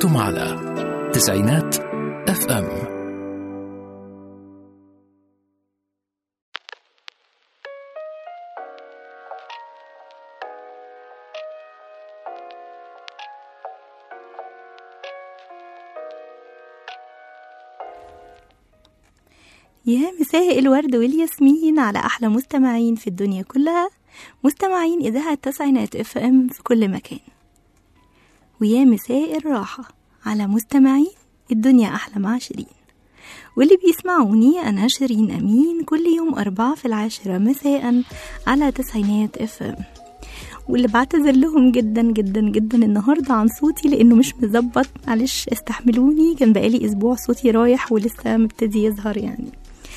أنتم على تسعينات اف ام يا مساء الورد والياسمين على أحلى مستمعين في الدنيا كلها مستمعين إذاعة التسعينات اف ام في كل مكان ويا مساء الراحة على مستمعين الدنيا أحلى مع شيرين واللي بيسمعوني أنا شيرين أمين كل يوم أربعة في العاشرة مساء على تسعينات اف ام واللي بعتذر لهم جدا جدا جدا النهارده عن صوتي لانه مش مظبط معلش استحملوني كان بقالي اسبوع صوتي رايح ولسه مبتدي يظهر يعني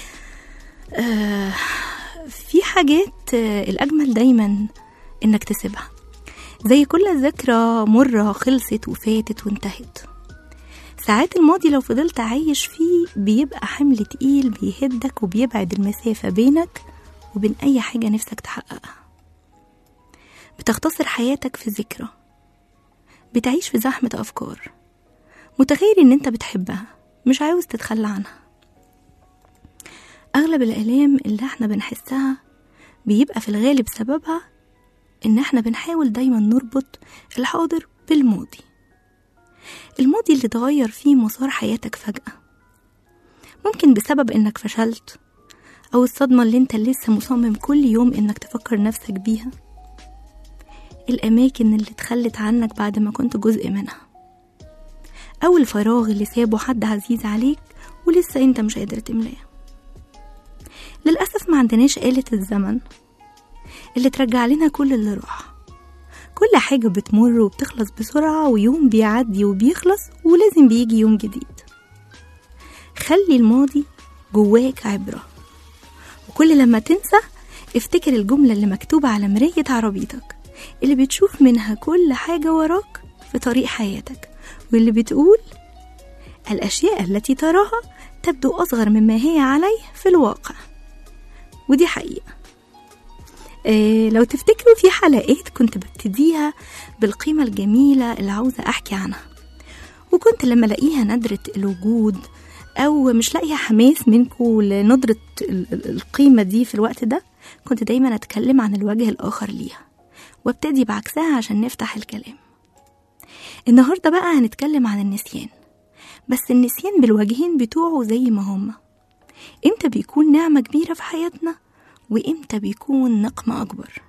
آه في حاجات آه الأجمل دايما إنك تسيبها زي كل ذكرى مرة خلصت وفاتت وانتهت ساعات الماضي لو فضلت عايش فيه بيبقى حمل تقيل بيهدك وبيبعد المسافة بينك وبين أي حاجة نفسك تحققها بتختصر حياتك في ذكرى بتعيش في زحمة أفكار متخيل إن أنت بتحبها مش عاوز تتخلى عنها أغلب الآلام اللي احنا بنحسها بيبقى في الغالب سببها إن احنا بنحاول دايما نربط الحاضر بالماضي الماضي اللي تغير فيه مسار حياتك فجأة ممكن بسبب إنك فشلت أو الصدمة اللي انت لسه مصمم كل يوم إنك تفكر نفسك بيها الأماكن اللي اتخلت عنك بعد ما كنت جزء منها أو الفراغ اللي سابه حد عزيز عليك ولسه انت مش قادر تملاه للأسف ما عندناش آلة الزمن اللي ترجع لنا كل اللي راح كل حاجة بتمر وبتخلص بسرعة ويوم بيعدي وبيخلص ولازم بيجي يوم جديد خلي الماضي جواك عبرة وكل لما تنسى افتكر الجملة اللي مكتوبة على مراية عربيتك اللي بتشوف منها كل حاجة وراك في طريق حياتك واللي بتقول الأشياء التي تراها تبدو أصغر مما هي عليه في الواقع ودي حقيقة إيه لو تفتكروا في حلقات كنت ببتديها بالقيمة الجميلة اللي عاوزة أحكي عنها وكنت لما ألاقيها ندرة الوجود أو مش لاقية حماس منكم لندرة القيمة دي في الوقت ده كنت دايما أتكلم عن الوجه الآخر ليها وابتدي بعكسها عشان نفتح الكلام النهاردة بقى هنتكلم عن النسيان بس النسيان بالوجهين بتوعه زي ما هما امتى بيكون نعمة كبيرة في حياتنا وامتى بيكون نقمة أكبر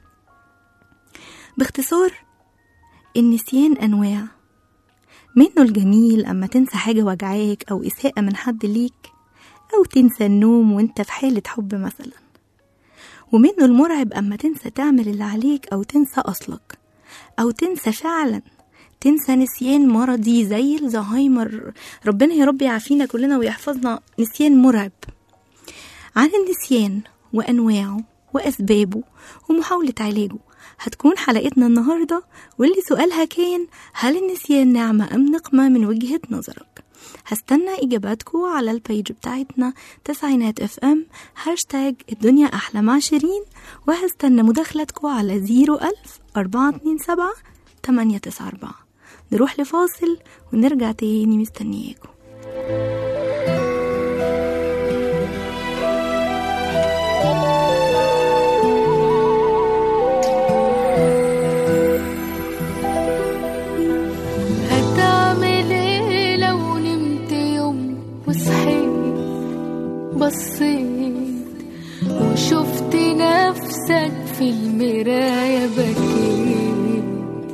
باختصار النسيان أنواع منه الجميل أما تنسى حاجة وجعاك أو إساءة من حد ليك أو تنسى النوم وانت في حالة حب مثلا ومنه المرعب أما تنسى تعمل اللي عليك أو تنسى أصلك أو تنسى فعلا تنسى نسيان مرضي زي الزهايمر ربنا يا رب يعافينا كلنا ويحفظنا نسيان مرعب عن النسيان وأنواعه وأسبابه ومحاولة علاجه هتكون حلقتنا النهاردة واللي سؤالها كان هل النسيان نعمة أم نقمة من وجهة نظرك هستنى إجاباتكم على البيج بتاعتنا تسعينات اف ام هاشتاج الدنيا أحلى مع شيرين وهستنى مداخلتكم على زيرو ألف أربعة اتنين سبعة تمانية تسعة أربعة نروح لفاصل ونرجع تاني مستنياكم هتعمل ايه لو نمت يوم وصحيت بصيت وشفت نفسك في المراية بكيت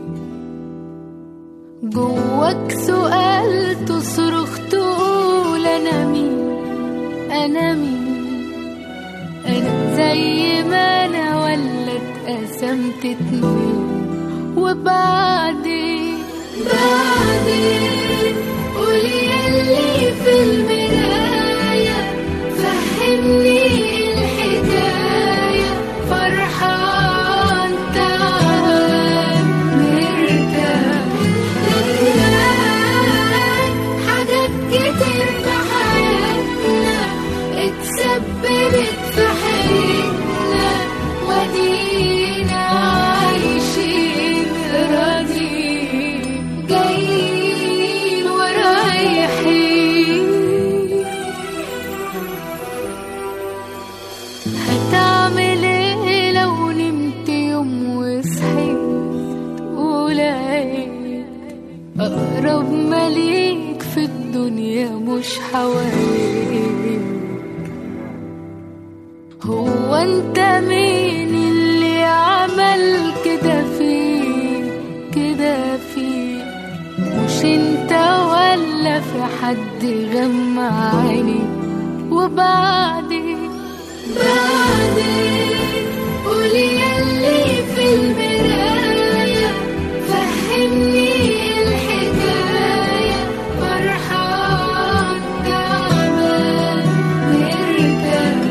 جواك سؤال تصرخ تقول انا مين انا مين انا زي ما انا ولا اتقسمت اتنين وبعدين بعدين قولي يلي في المراية فهمني الحكاية فرحان تعال مرتاح لله حاجات كتير في حياتنا اتسببت في حياتنا ودينا عايشين راضيين جايين مش حواليك هو انت مين اللي عمل كده فيك كده فيك مش انت ولا في حد غمى عينيك وبعدين بعدين قولي يلي في المراية فهمني الحكاية فرحان تعبان مرتاح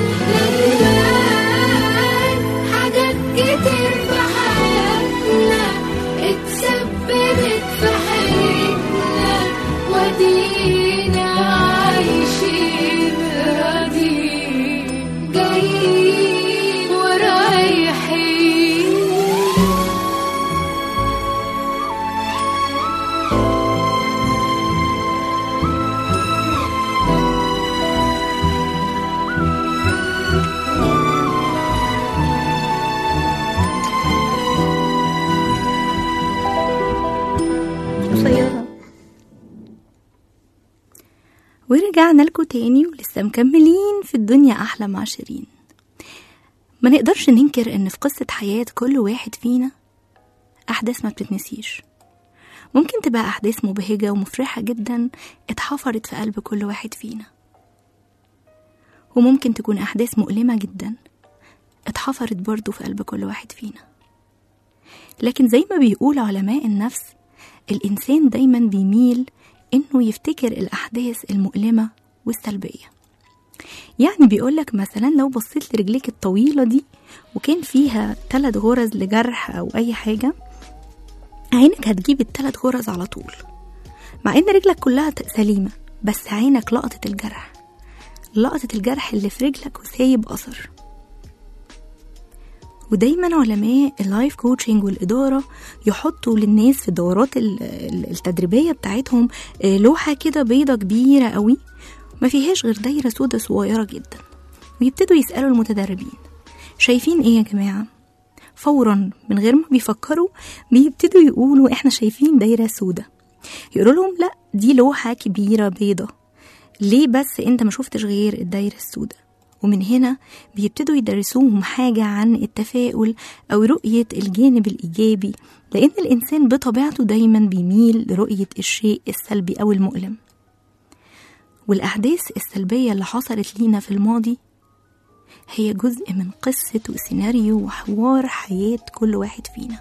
ندمان حاجات كتير في حياتنا اتسببت في حياتنا ودينا عايشين راضيين جايين ورايحين قصيرة ورجعنا لكم تاني ولسه مكملين في الدنيا أحلى مع شيرين ما نقدرش ننكر إن في قصة حياة كل واحد فينا أحداث ما بتتنسيش ممكن تبقى أحداث مبهجة ومفرحة جدا اتحفرت في قلب كل واحد فينا وممكن تكون أحداث مؤلمة جدا اتحفرت برضو في قلب كل واحد فينا لكن زي ما بيقول علماء النفس الإنسان دايما بيميل إنه يفتكر الأحداث المؤلمة والسلبية يعني بيقولك مثلا لو بصيت لرجليك الطويلة دي وكان فيها ثلاث غرز لجرح أو أي حاجة عينك هتجيب الثلاث غرز على طول مع إن رجلك كلها ت- سليمة بس عينك لقطت الجرح لقطت الجرح اللي في رجلك وسايب أثر ودايما علماء اللايف كوتشنج والإدارة يحطوا للناس في الدورات ال- ال- التدريبية بتاعتهم آه، لوحة كده بيضة كبيرة قوي ما فيهاش غير دايرة سودة صغيرة جدا ويبتدوا يسألوا المتدربين شايفين ايه يا جماعة فورا من غير ما بيفكروا بيبتدوا يقولوا احنا شايفين دايرة سودة يقولوا لهم لا دي لوحة كبيرة بيضة ليه بس انت ما شفتش غير الدايرة السوداء ومن هنا بيبتدوا يدرسوهم حاجة عن التفاؤل أو رؤية الجانب الإيجابي لأن الإنسان بطبيعته دايما بيميل لرؤية الشيء السلبي أو المؤلم والأحداث السلبية اللي حصلت لينا في الماضي هي جزء من قصة وسيناريو وحوار حياة كل واحد فينا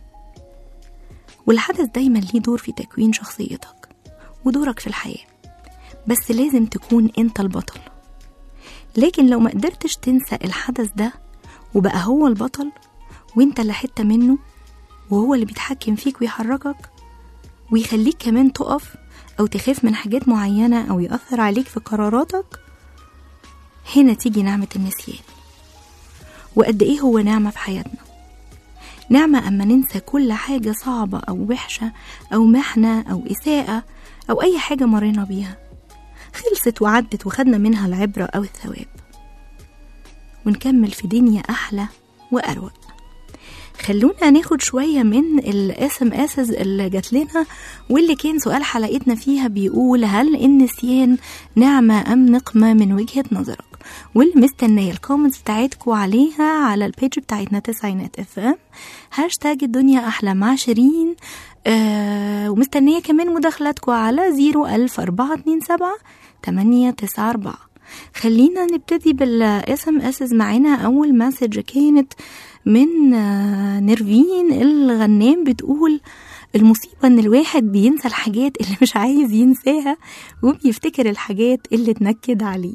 والحدث دايما ليه دور في تكوين شخصيتك ودورك في الحياة بس لازم تكون انت البطل لكن لو ما قدرتش تنسى الحدث ده وبقى هو البطل وانت اللي حتة منه وهو اللي بيتحكم فيك ويحركك ويخليك كمان تقف أو تخاف من حاجات معينة أو يأثر عليك في قراراتك هنا تيجي نعمة النسيان وقد إيه هو نعمة في حياتنا نعمة أما ننسى كل حاجة صعبة أو وحشة أو محنة أو إساءة أو أي حاجة مرينا بيها خلصت وعدت وخدنا منها العبرة أو الثواب ونكمل في دنيا أحلى وأروق خلونا ناخد شوية من الاس ام اسز اللي جات لنا واللي كان سؤال حلقتنا فيها بيقول هل النسيان نعمة أم نقمة من وجهة نظرك واللي مستنية الكومنتس بتاعتكم عليها على البيج بتاعتنا تسعينات اف ام هاشتاج الدنيا أحلى مع شيرين آه ومستنية كمان مداخلاتكم على زيرو ألف أربعة اتنين سبعة تمانية تسعة أربعة خلينا نبتدي بالاس ام اسز معانا أول مسج كانت من آه، نيرفين الغنام بتقول المصيبة ان الواحد بينسى الحاجات اللي مش عايز ينساها وبيفتكر الحاجات اللي تنكد عليه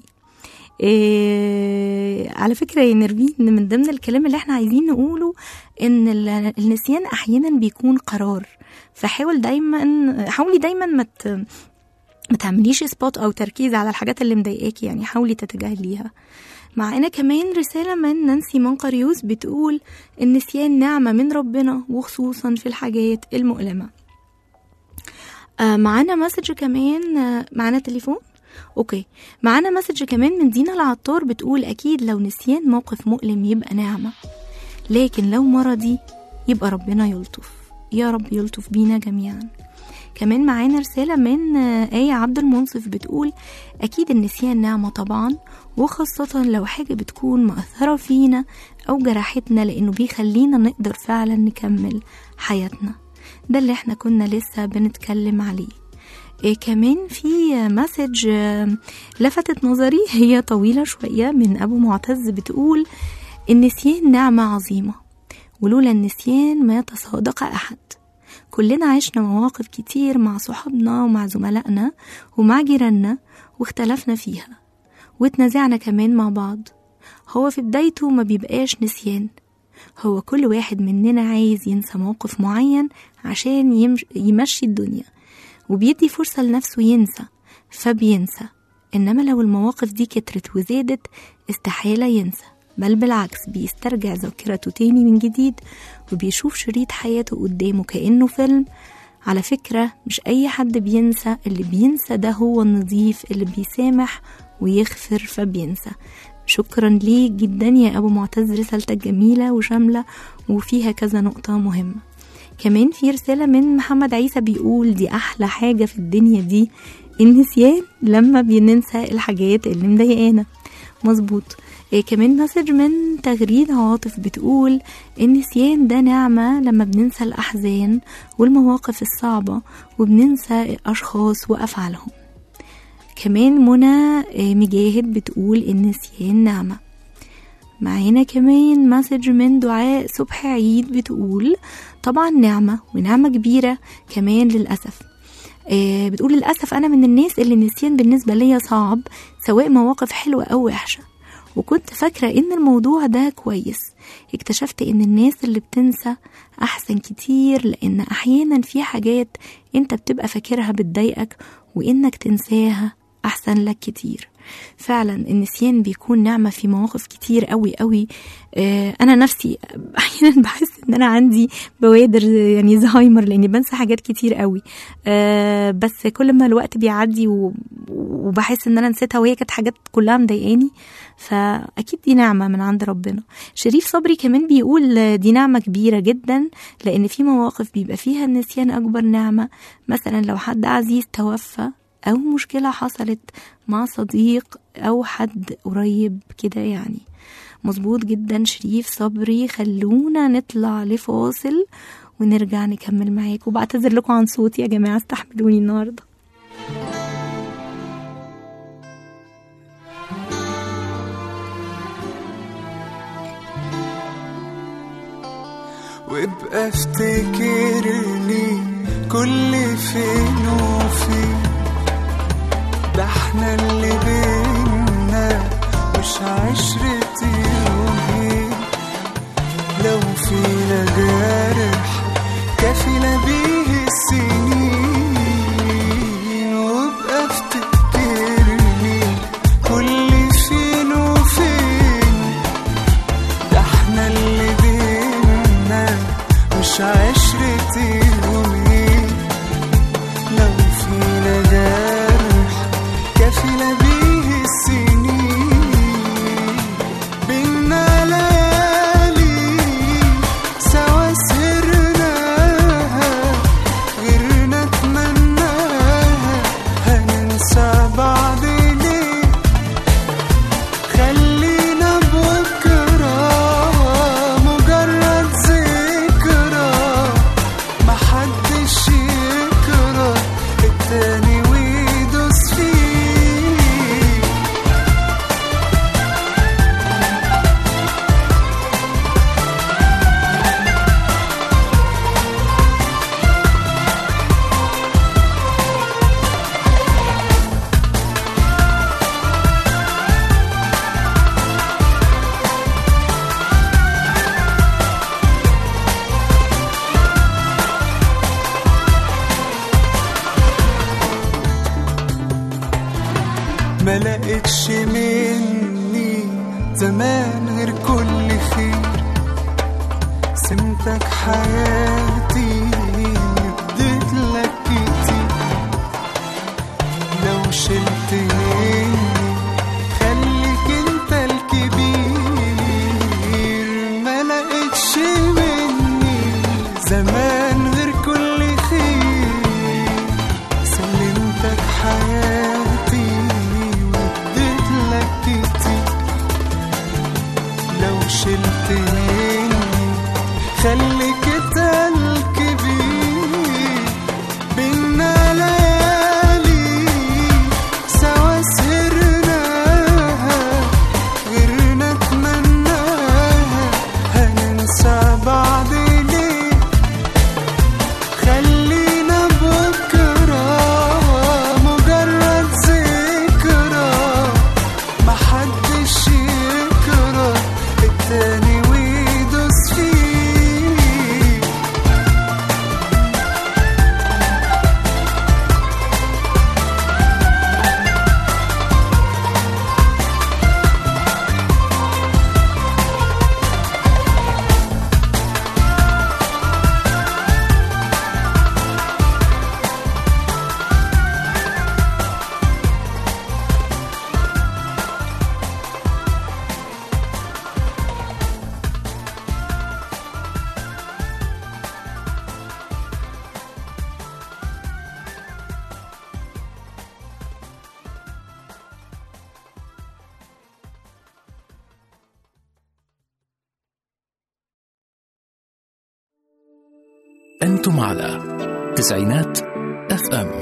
إيه على فكرة يا نيرفين من ضمن الكلام اللي احنا عايزين نقوله ان ال- النسيان احيانا بيكون قرار فحاول دايما حاولي دايما ما ت- ما تعمليش سبوت او تركيز على الحاجات اللي مضايقاكي يعني حاولي تتجاهليها معانا كمان رسالة من نانسي منقريوس بتقول النسيان نعمة من ربنا وخصوصا في الحاجات المؤلمة آه معانا مسج كمان آه معانا تليفون اوكي معانا مسج كمان من دينا العطار بتقول اكيد لو نسيان موقف مؤلم يبقى نعمة لكن لو مرضي يبقى ربنا يلطف يا رب يلطف بينا جميعا كمان معانا رسالة من آه، آية عبد المنصف بتقول أكيد النسيان نعمة طبعا وخاصة لو حاجة بتكون مأثرة فينا أو جرحتنا لأنه بيخلينا نقدر فعلا نكمل حياتنا ده اللي احنا كنا لسه بنتكلم عليه إيه كمان في مسج آه، لفتت نظري هي طويلة شوية من أبو معتز بتقول النسيان نعمة عظيمة ولولا النسيان ما تصادق أحد كلنا عشنا مواقف كتير مع صحابنا ومع زملائنا ومع جيراننا واختلفنا فيها واتنازعنا كمان مع بعض هو في بدايته ما بيبقاش نسيان هو كل واحد مننا عايز ينسى موقف معين عشان يمش يمشي الدنيا وبيدي فرصة لنفسه ينسى فبينسى إنما لو المواقف دي كترت وزادت استحالة ينسى بل بالعكس بيسترجع ذاكرته تاني من جديد وبيشوف شريط حياته قدامه كأنه فيلم على فكرة مش أي حد بينسى اللي بينسى ده هو النظيف اللي بيسامح ويغفر فبينسى شكرا ليك جدا يا أبو معتز رسالتك جميلة وشاملة وفيها كذا نقطة مهمة كمان في رسالة من محمد عيسى بيقول دي أحلى حاجة في الدنيا دي النسيان لما بننسى الحاجات اللي مضايقانا مظبوط إيه كمان مسج من تغريد عاطف بتقول النسيان ده نعمة لما بننسى الأحزان والمواقف الصعبة وبننسى أشخاص وأفعالهم كمان منى إيه، مجاهد بتقول النسيان نعمة معانا كمان مسج من دعاء صبح عيد بتقول طبعا نعمة ونعمة كبيرة كمان للأسف آه، بتقول للأسف أنا من الناس اللي النسيان بالنسبة ليا صعب سواء مواقف حلوة أو وحشة وكنت فاكرة إن الموضوع ده كويس اكتشفت إن الناس اللي بتنسى أحسن كتير لأن أحيانا في حاجات أنت بتبقى فاكرها بتضايقك وإنك تنساها أحسن لك كتير فعلا النسيان بيكون نعمة في مواقف كتير قوي قوي آه، أنا نفسي أحيانا بحس إن أنا عندي بوادر يعني زهايمر لأني بنسى حاجات كتير قوي آه، بس كل ما الوقت بيعدي و- وبحس إن أنا نسيتها وهي كانت حاجات كلها مضايقاني فأكيد دي نعمة من عند ربنا شريف صبري كمان بيقول آه، دي نعمة كبيرة جدا لأن في مواقف بيبقى فيها النسيان أكبر نعمة مثلا لو حد عزيز توفى أو مشكلة حصلت مع صديق أو حد قريب كده يعني مظبوط جدا شريف صبري خلونا نطلع لفاصل ونرجع نكمل معاكم وبعتذر لكم عن صوتي يا جماعة استحملوني النهاردة وابقى افتكرني كل فين وفين ده احنا اللي بينا مش عشرة يومين لو فينا جارح كفينا بيه السنين وابقى افتكرني كل فين وفين ده احنا اللي بينا مش عشرة يومين لو فينا جرح كفينا بيه السنين بينا ليالي سوا سهرناها غيرنا اتمناها هننسى بعض ليه خلينا بكرة مجرد ذكرى محدش يكره التاني ويدوس فيه ما لقيتش مني زمان غير كل خير سمتك حياتي اديت لك كتير لو شلت مني خليك انت الكبير ما لقيتش مني زمان غير كل خير خليك الكبير بينا ليالي سوا سهرناها غيرنا اتمناها هننسى بعض ليه خلينا بكرة مجرد ذكرى محدش يكره التاني ويدوس فيه أنتم على تسعينات اف ام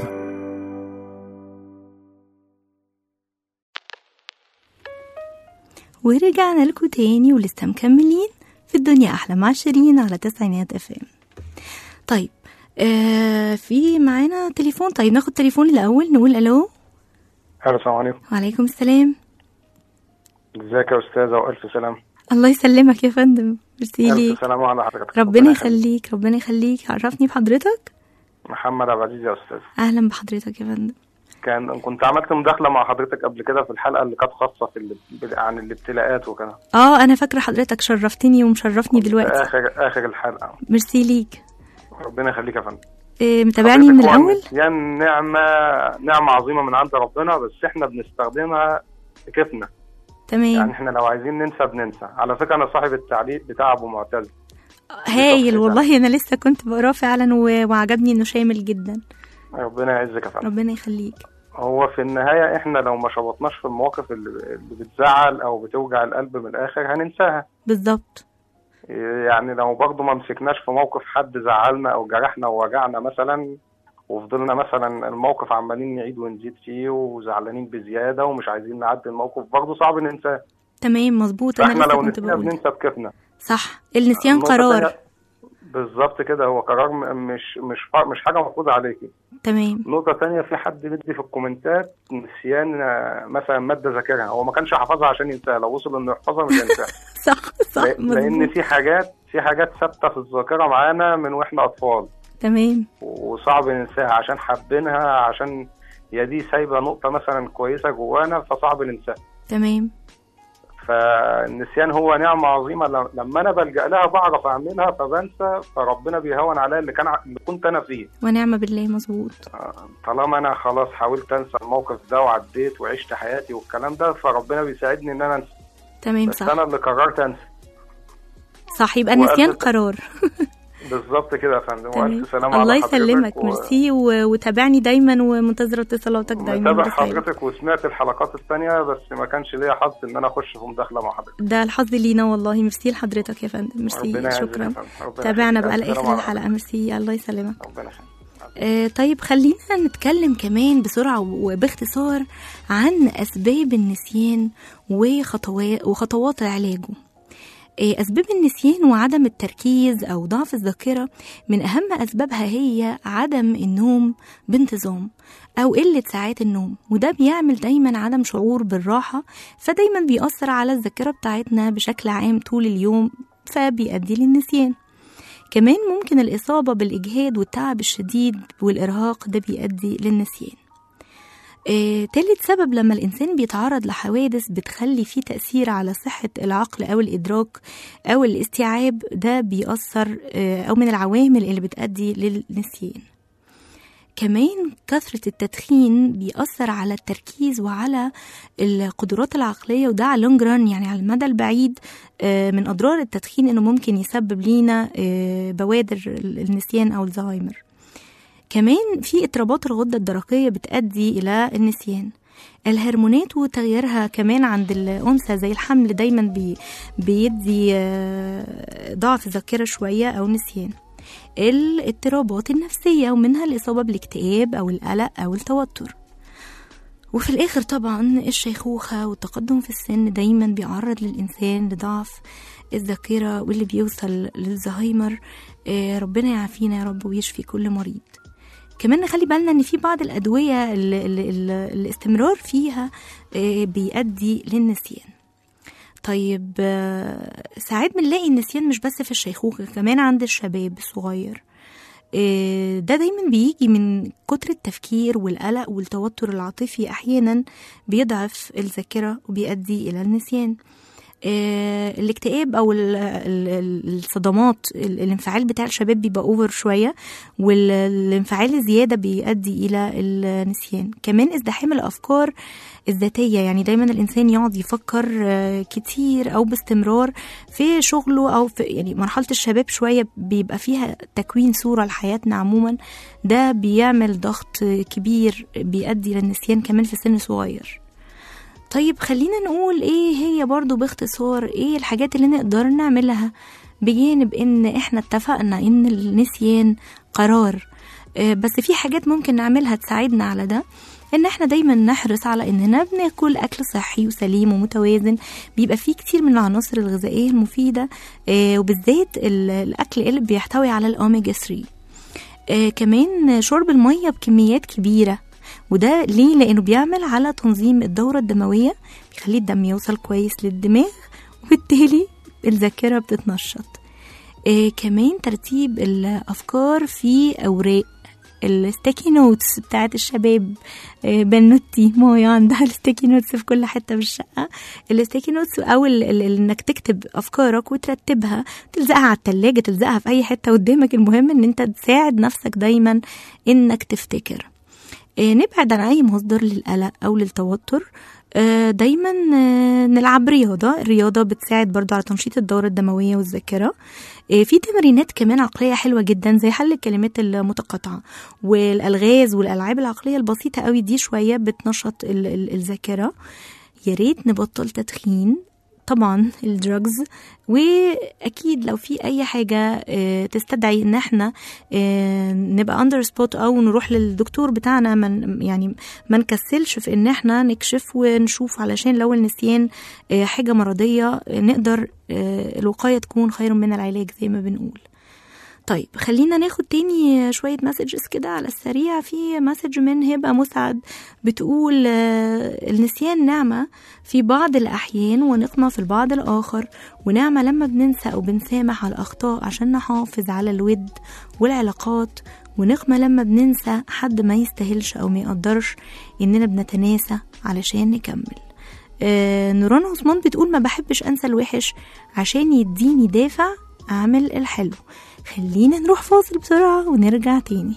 ورجعنا لكم تاني ولسه مكملين في الدنيا أحلى مع شيرين على تسعينات اف ام طيب آه في معانا تليفون طيب ناخد تليفون الأول نقول ألو الو السلام عليكم وعليكم السلام ازيك يا استاذه والف سلام الله يسلمك يا فندم ميرسي ليك الف سلام على حضرتك ربنا يخليك ربنا يخليك عرفني بحضرتك محمد عبد العزيز يا استاذ أهلا بحضرتك يا فندم كان كنت عملت مداخله مع حضرتك قبل كده في الحلقه اللي كانت خاصه في ال... عن الابتلاءات وكده اه أنا فاكرة حضرتك شرفتني ومشرفني في دلوقتي اخر اخر الحلقه ميرسي ليك ربنا يخليك يا فندم إيه متابعني من حضرتك هو الأول النسيان نعمه نعمه عظيمه من عند ربنا بس احنا بنستخدمها في كيفنا يعني تمام احنا لو عايزين ننسى بننسى على فكره انا صاحب التعليق بتاع ابو معتز هايل ده. والله أنا لسه كنت بقراه فعلا و- وعجبني إنه شامل جدا ربنا يعزك يا فندم ربنا يخليك هو في النهاية احنا لو ما شبطناش في المواقف اللي اللي بتزعل او بتوجع القلب من الاخر هننساها بالظبط يعني لو برضه ما مسكناش في موقف حد زعلنا او جرحنا ووجعنا مثلا وفضلنا مثلا الموقف عمالين نعيد ونزيد فيه وزعلانين بزيادة ومش عايزين نعدي الموقف برضه صعب ننساه تمام مظبوط أنا فاحنا لسه لو كنت نسينا بقول بننسى بكيفنا صح النسيان النقطة قرار التانية- بالظبط كده هو قرار م- مش مش ف- مش حاجة مفروضة عليكي تمام نقطة تانية في حد بيدي في الكومنتات نسيان آه، مثلا مادة ذاكرها هو ما كانش حافظها عشان ينساها لو وصل انه يحفظها مش هينساها صح صح ل- لان مظبوط في حاجات في حاجات ثابتة في الذاكرة معانا من واحنا اطفال تمام وصعب ننساها عشان حابينها عشان يا دي سايبة نقطة مثلا كويسة جوانا فصعب ننساها تمام فالنسيان هو نعمة عظيمة ل- لما انا بلجأ لها بعرف اعملها فبنسى فربنا بيهون عليا اللي كان ع- اللي كنت انا فيه ونعم بالله مظبوط طالما انا خلاص حاولت انسى الموقف ده وعديت وعشت حياتي والكلام ده فربنا بيساعدني ان انا انسى تمام بس صح انا اللي قررت انسى صح يبقى النسيان وقبل- قرار بالظبط كده يا فندم تمام والف سلامة على الله حضرتك يسلمك و- ميرسي و- وتابعني دايما ومنتظرة اتصالاتك دايما متابع برسائل. حضرتك وسمعت الحلقات الثانية بس ما كانش ليا حظ ان انا اخش في مداخلة مع حضرتك ده الحظ لينا والله ميرسي لحضرتك يا فندم ميرسي ربنا يعزك يا شكرا فندم. ربنا تابعنا يخليك. بقى ألف لاخر سلامة على الحلقة ميرسي الله يسلمك حضرتك. ربنا يخليك آه، طيب خلينا نتكلم كمان بسرعة وباختصار عن أسباب النسيان وخطوات وخطوات علاجه آه، أسباب النسيان وعدم التركيز أو ضعف الذاكرة من أهم أسبابها هي عدم النوم بانتظام أو قلة ساعات النوم وده بيعمل دايما عدم شعور بالراحة فدايما بيأثر على الذاكرة بتاعتنا بشكل عام طول اليوم فبيؤدي للنسيان كمان ممكن الإصابة بالإجهاد والتعب الشديد والإرهاق ده بيؤدي للنسيان آه، تالت سبب لما الإنسان بيتعرض لحوادث بتخلي فيه تأثير على صحة العقل أو الإدراك أو الاستيعاب ده بيأثر آه، أو من العوامل اللي بتؤدي للنسيان كمان كثرة التدخين بيأثر على التركيز وعلى القدرات العقلية وده على لونج ران يعني على المدى البعيد آه، من أضرار التدخين إنه ممكن يسبب لينا آه، بوادر النسيان أو الزهايمر كمان في اضطرابات الغدة الدرقية بتؤدي إلى النسيان الهرمونات وتغييرها كمان عند الأنثى زي الحمل دايما بي بيدي آه، ضعف ذاكرة شوية أو نسيان الاضطرابات النفسية ومنها الإصابة بالاكتئاب أو القلق أو التوتر وفي الآخر طبعا الشيخوخة والتقدم في السن دايما بيعرض للإنسان لضعف الذاكرة واللي بيوصل للزهايمر آه، ربنا يعافينا يا رب ويشفي كل مريض كمان نخلي بالنا ان في بعض الادويه ال ال ال الاستمرار فيها آه، بيؤدي للنسيان طيب آه، ساعات بنلاقي النسيان مش بس في الشيخوخه كمان عند الشباب الصغير آه، ده دايما بيجي من كتر التفكير والقلق والتوتر العاطفي احيانا بيضعف الذاكره وبيؤدي الى النسيان آه، الاكتئاب او ال- ال- ال- الصدمات ال- الانفعال بتاع الشباب بيبقى اوفر شويه والانفعال الزياده بيؤدي الى النسيان كمان ازدحام الافكار الذاتيه يعني دايما الانسان يقعد يفكر آه، كتير او باستمرار في شغله او في يعني مرحله الشباب شويه بيبقى فيها تكوين صوره لحياتنا عموما ده بيعمل ضغط كبير بيؤدي للنسيان كمان في سن صغير طيب خلينا نقول ايه هي برضو باختصار ايه الحاجات اللي نقدر نعملها بجانب ان احنا اتفقنا ان النسيان قرار آه، بس في حاجات ممكن نعملها تساعدنا على ده ان احنا دايما نحرص على اننا بناكل اكل صحي وسليم ومتوازن بيبقى فيه كتير من العناصر الغذائيه المفيده آه، وبالذات ال- الاكل اللي بيحتوي على الاوميجا 3 آه كمان شرب المية بكميات كبيرة وده ليه لأنه بيعمل على تنظيم الدورة الدموية بيخلي الدم يوصل كويس للدماغ وبالتالي الذاكرة بتتنشط آه كمان ترتيب الأفكار في أوراق الستيكي نوتس بتاعت الشباب آه، بنوتي مايا عندها الستيكي نوتس في كل حته في الشقه الستيكي نوتس او ال- ال- ال- انك تكتب افكارك وترتبها تلزقها على التلاجة تلزقها في اي حته قدامك المهم ان انت تساعد نفسك دايما انك تفتكر آه، نبعد عن اي مصدر للقلق او للتوتر آه، دايما آه، نلعب رياضة الرياضة بتساعد برضو على تنشيط الدورة الدموية والذاكرة آه، في تمرينات كمان عقلية حلوة جدا زي حل الكلمات المتقاطعة والألغاز والألعاب العقلية البسيطة قوي دي شوية بتنشط ال- ال- الذاكرة يا ريت نبطل تدخين طبعا الدراجز واكيد لو في اي حاجه آه، تستدعي ان احنا آه، نبقى اندر سبوت او نروح للدكتور بتاعنا من يعني ما نكسلش في ان احنا نكشف ونشوف علشان لو النسيان آه، حاجه مرضيه آه، نقدر آه، الوقايه تكون خير من العلاج زي ما بنقول طيب خلينا ناخد تاني شوية مسجز كده على السريع في مسج من هبة مسعد بتقول آه، النسيان نعمة في بعض الأحيان ونقمة في البعض الآخر ونعمة لما بننسى أو بنسامح على الأخطاء عشان نحافظ على الود والعلاقات ونقمة لما بننسى حد ما يستاهلش أو ما يقدرش إننا بنتناسى علشان نكمل آه، نوران عثمان بتقول ما بحبش انسى الوحش عشان يديني دافع اعمل الحلو خلينا نروح فاصل بسرعة ونرجع تاني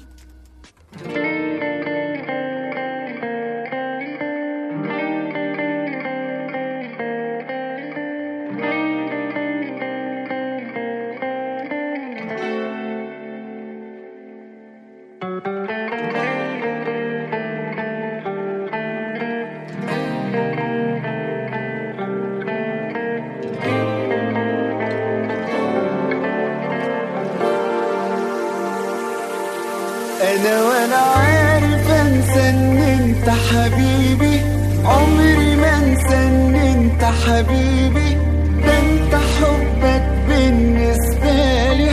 انا وانا عارف انسى ان انت حبيبي عمري ما انسى ان انت حبيبي ده انت حبك بالنسبة لي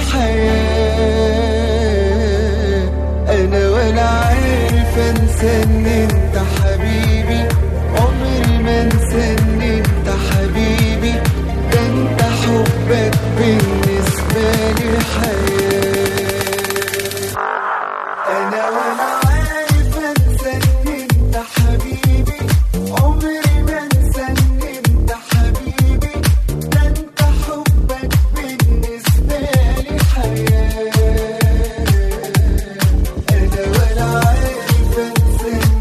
حياة انا وانا عارف انسى ان انت حبيبي عمري ما انسى ان انت حبيبي ده انت حبك بالنسبة لي حياة انا وانا عارف انسى ان انت حبيبي عمري ما انسى ان انت حبيبي ده انت حبك بالنسبه لي حياه انا وانا عارف انسى ان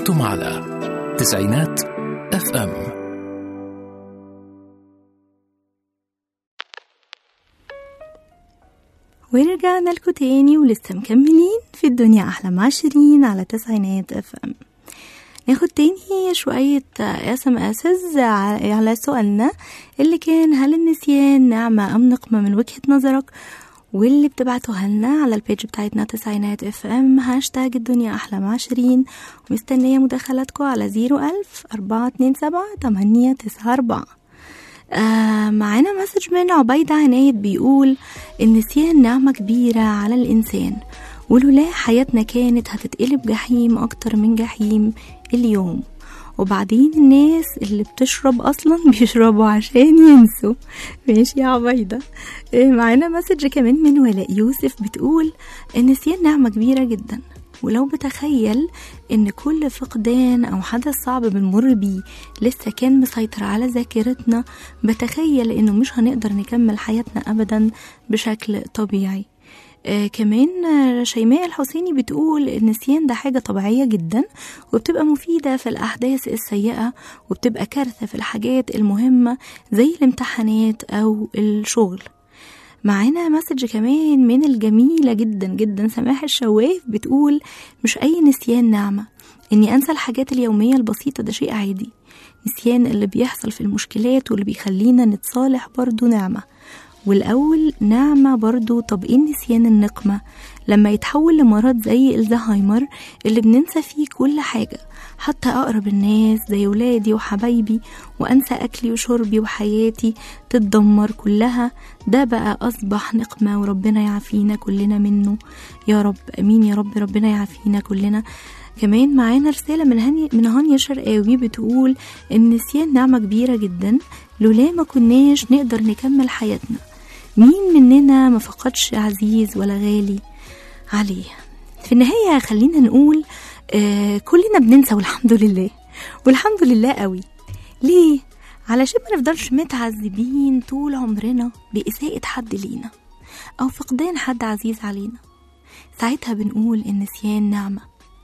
أنتم على تسعينات اف ام ورجعنا لكم تاني ولسه مكملين في الدنيا أحلى مع شيرين على تسعينات اف ام ناخد تاني شوية اس ام اسز على سؤالنا اللي كان هل النسيان نعمة أم نقمة من وجهة نظرك واللي بتبعتوها لنا على البيج بتاعتنا تسعينات اف ام هاشتاج الدنيا أحلى مع شيرين ومستنية مداخلاتكم على زيرو ألف أربعة اتنين سبعة تمانية تسعة أربعة آه معانا مسج من عبيدة عناية بيقول النسيان نعمة كبيرة على الإنسان ولولا حياتنا كانت هتتقلب جحيم أكتر من جحيم اليوم وبعدين الناس اللي بتشرب أصلا بيشربوا عشان ينسوا ماشي يا عبيدة آه، معانا مسج كمان من ولاء يوسف بتقول النسيان نعمة كبيرة جدا ولو بتخيل ان كل فقدان او حدث صعب بنمر بيه لسه كان مسيطر على ذاكرتنا بتخيل انه مش هنقدر نكمل حياتنا ابدا بشكل طبيعي آه كمان آه، شيماء الحسيني بتقول النسيان ده حاجة طبيعية جدا وبتبقى مفيدة في الأحداث السيئة وبتبقى كارثة في الحاجات المهمة زي الامتحانات أو الشغل معانا مسج كمان من الجميلة جدا جدا سماح الشواف بتقول مش أي نسيان نعمة إني أنسى الحاجات اليومية البسيطة ده شيء عادي نسيان اللي بيحصل في المشكلات واللي بيخلينا نتصالح برضو نعمة والأول نعمة برضو طب إيه نسيان النقمة لما يتحول لمرض زي الزهايمر اللي بننسى فيه كل حاجة حتى أقرب الناس زي ولادي وحبايبي وأنسى أكلي وشربي وحياتي تتدمر كلها ده بقى أصبح نقمة وربنا يعافينا كلنا منه يا رب أمين يا رب ربنا يعافينا كلنا كمان معانا رسالة من هاني من هانيا شرقاوي بتقول النسيان نعمة كبيرة جدا لولا ما كناش نقدر نكمل حياتنا مين مننا ما فقدش عزيز ولا غالي عليه في النهاية خلينا نقول آه كلنا بننسى والحمد لله والحمد لله قوي ليه؟ علشان ما نفضلش متعذبين طول عمرنا بإساءة حد لينا أو فقدان حد عزيز علينا ساعتها بنقول النسيان نعمة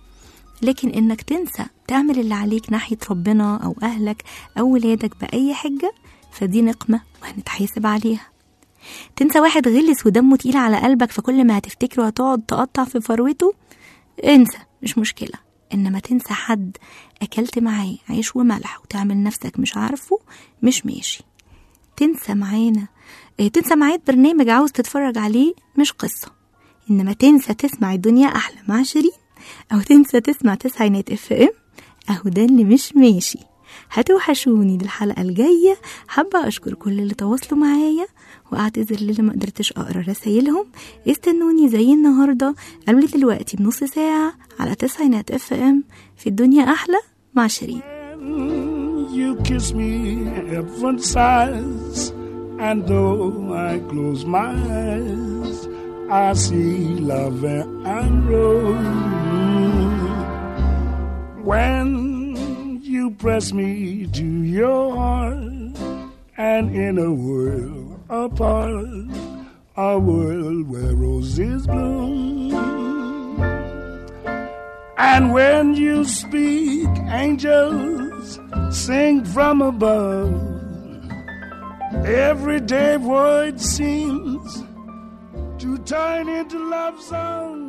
لكن إنك تنسى تعمل اللي عليك ناحية ربنا أو أهلك أو ولادك بأي حجة فدي نقمة وهنتحاسب عليها تنسى واحد غلس ودمه تقيل على قلبك فكل ما هتفتكره هتقعد تقطع في فروته انسى مش مشكلة إنما تنسى حد أكلت معاه عيش وملح وتعمل نفسك مش عارفه مش ماشي تنسى معانا اه تنسى معاه برنامج عاوز تتفرج عليه مش قصة إنما تنسى تسمع الدنيا أحلى مع شيرين أو تنسى تسمع تسعينات اف ام أهو ده اللي مش ماشي هتوحشوني للحلقة الجاية حابة أشكر كل اللي تواصلوا معايا وأعتذر للي ما قدرتش أقرأ رسايلهم استنوني زي النهاردة قبل دلوقتي بنص ساعة على تسعينات اف ام في الدنيا أحلى مع شيرين You kiss me heaven sighs, and though I close my eyes, I see love and rose. When you press me to your heart, and in a world apart, a world where roses bloom. And when you speak, angels sing from above. Everyday void seems to turn into love songs